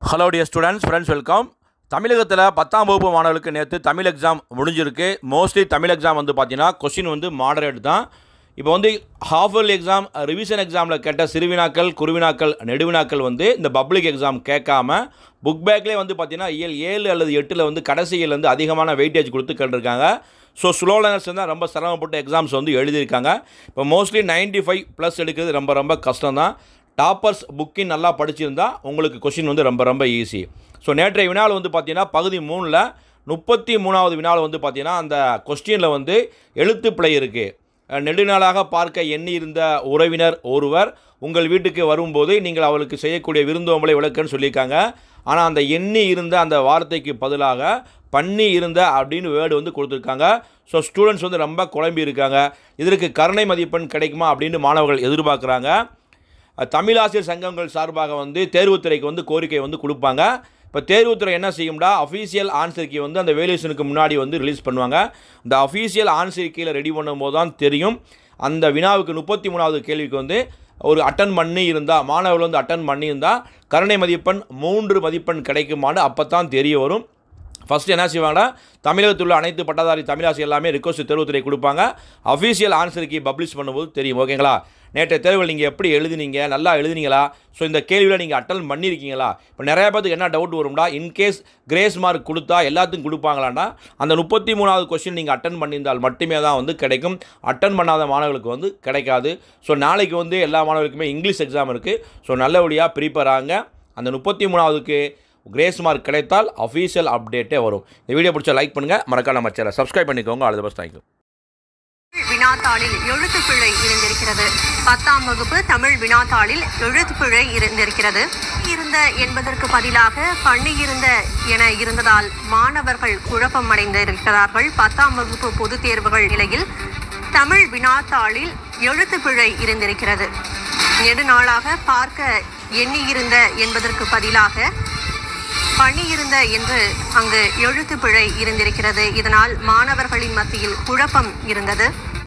hello dear students friends welcome தமிழகத்தில் பத்தாம் வகுப்பு மாணவர்களுக்கு நேற்று தமிழ் எக்ஸாம் முடிஞ்சிருக்கு மோஸ்ட்லி தமிழ் எக்ஸாம் வந்து பார்த்தீங்கன்னா கொஸ்டின் வந்து மாடரேட் தான் இப்போ வந்து ஹாஃப் இயர்லி எக்ஸாம் ரிவிஷன் எக்ஸாமில் கேட்ட சிறுவினாக்கள் குருவினாக்கள் நெடுவினாக்கள் வந்து இந்த பப்ளிக் எக்ஸாம் கேட்காம புக் பேக்லேயே வந்து பார்த்தீங்கன்னா இயல் ஏழு அல்லது எட்டில் வந்து கடைசியில் வந்து அதிகமான வெயிட்டேஜ் கொடுத்து கேட்டிருக்காங்க ஸோ ஸ்லோ லேர்னர்ஸ் தான் ரொம்ப சிரமப்பட்ட எக்ஸாம்ஸ் வந்து எழுதியிருக்காங்க இப்போ மோஸ்ட்லி 95 ஃபைவ் ப்ளஸ் எடுக்கிறது ரொம்ப ரொம்ப கஷ்டம் தான் டாப்பர்ஸ் புக்கின் நல்லா படிச்சிருந்தா உங்களுக்கு கொஷின் வந்து ரொம்ப ரொம்ப ஈஸி ஸோ நேற்றைய வினாவில் வந்து பார்த்தீங்கன்னா பகுதி மூணில் முப்பத்தி மூணாவது வினாவில் வந்து பார்த்தீங்கன்னா அந்த கொஸ்டினில் வந்து எழுத்து பிழை இருக்குது நெடுநாளாக பார்க்க எண்ணி இருந்த உறவினர் ஒருவர் உங்கள் வீட்டுக்கு வரும்போது நீங்கள் அவளுக்கு செய்யக்கூடிய விருந்தோம்பலை விளக்குன்னு சொல்லியிருக்காங்க ஆனால் அந்த எண்ணி இருந்த அந்த வார்த்தைக்கு பதிலாக பண்ணி இருந்த அப்படின்னு வேர்டு வந்து கொடுத்துருக்காங்க ஸோ ஸ்டூடெண்ட்ஸ் வந்து ரொம்ப குழம்பி இருக்காங்க இதற்கு கருணை மதிப்பெண் கிடைக்குமா அப்படின்னு மாணவர்கள் எதிர்பார்க்குறாங்க தமிழாசிரியர் சங்கங்கள் சார்பாக வந்து தேர்வுத்துறைக்கு வந்து கோரிக்கை வந்து கொடுப்பாங்க இப்போ தேர்வுத்துறை என்ன செய்யும்டா அஃபீஷியல் ஆன்சர் கீ வந்து அந்த வேல்யூஷனுக்கு முன்னாடி வந்து ரிலீஸ் பண்ணுவாங்க இந்த அஃபீஷியல் ஆன்சர் கீழே ரெடி பண்ணும்போது தான் தெரியும் அந்த வினாவுக்கு முப்பத்தி மூணாவது கேள்விக்கு வந்து ஒரு அட்டன் பண்ணி இருந்தால் மாணவர்கள் வந்து அட்டன் பண்ணியிருந்தால் கருணை மதிப்பெண் மூன்று மதிப்பெண் கிடைக்குமான்னு அப்போ தான் தெரிய வரும் ஃபஸ்ட்டு என்ன செய்வாங்கன்னா தமிழகத்தில் உள்ள அனைத்து பட்டதாரி தமிழாசி எல்லாமே ரிக்வஸ்ட் தேர்வுத்துறை கொடுப்பாங்க அஃபீஷியல் ஆன்சருக்கு பப்ளிஷ் பண்ணும்போது தெரியும் ஓகேங்களா நேற்றைய தேர்வில் நீங்கள் எப்படி எழுதுனீங்க நல்லா எழுதுனீங்களா ஸோ இந்த கேள்வியில் நீங்கள் அட்டன் பண்ணியிருக்கீங்களா இப்போ நிறைய பேருக்கு என்ன டவுட் வரும்டா இன்கேஸ் கிரேஸ் மார்க் கொடுத்தா எல்லாத்துக்கும் கொடுப்பாங்களான்னா அந்த முப்பத்தி மூணாவது கொஸ்டின் நீங்கள் அட்டன் பண்ணியிருந்தால் மட்டுமே தான் வந்து கிடைக்கும் அட்டன் பண்ணாத மாணவர்களுக்கு வந்து கிடைக்காது ஸோ நாளைக்கு வந்து எல்லா மாணவர்களுக்குமே இங்கிலீஷ் எக்ஸாம் இருக்குது ஸோ நல்லபடியாக ப்ரிப்பேர் ஆகுங்க அந்த முப்பத்தி மூணாவதுக்கு கிரேஸ் மார்க் கிடைத்தால் அஃபீஷியல் அப்டேட்டே வரும் இந்த வீடியோ பிடிச்சா லைக் பண்ணுங்கள் மறக்காம நம்ம சேனல் சப்ஸ்கிரைப் பண்ணிக்கோங்க ஆல் தி பெஸ்ட் தேங்க்யூ வினாத்தாளில் எழுத்துப்பிழை இருந்திருக்கிறது பத்தாம் வகுப்பு தமிழ் வினாத்தாளில் எழுத்துப்பிழை இருந்திருக்கிறது இருந்த என்பதற்கு பதிலாக பண்ணியிருந்த என இருந்ததால் மாணவர்கள் குழப்பம் அடைந்திருக்கிறார்கள் பத்தாம் வகுப்பு பொதுத் தேர்வுகள் நிலையில் தமிழ் வினாத்தாளில் எழுத்துப்பிழை இருந்திருக்கிறது நெடுநாளாக பார்க்க எண்ணியிருந்த என்பதற்கு பதிலாக பண்ணியிருந்த என்று அங்கு எழுத்துப்பிழை இருந்திருக்கிறது இதனால் மாணவர்களின் மத்தியில் குழப்பம் இருந்தது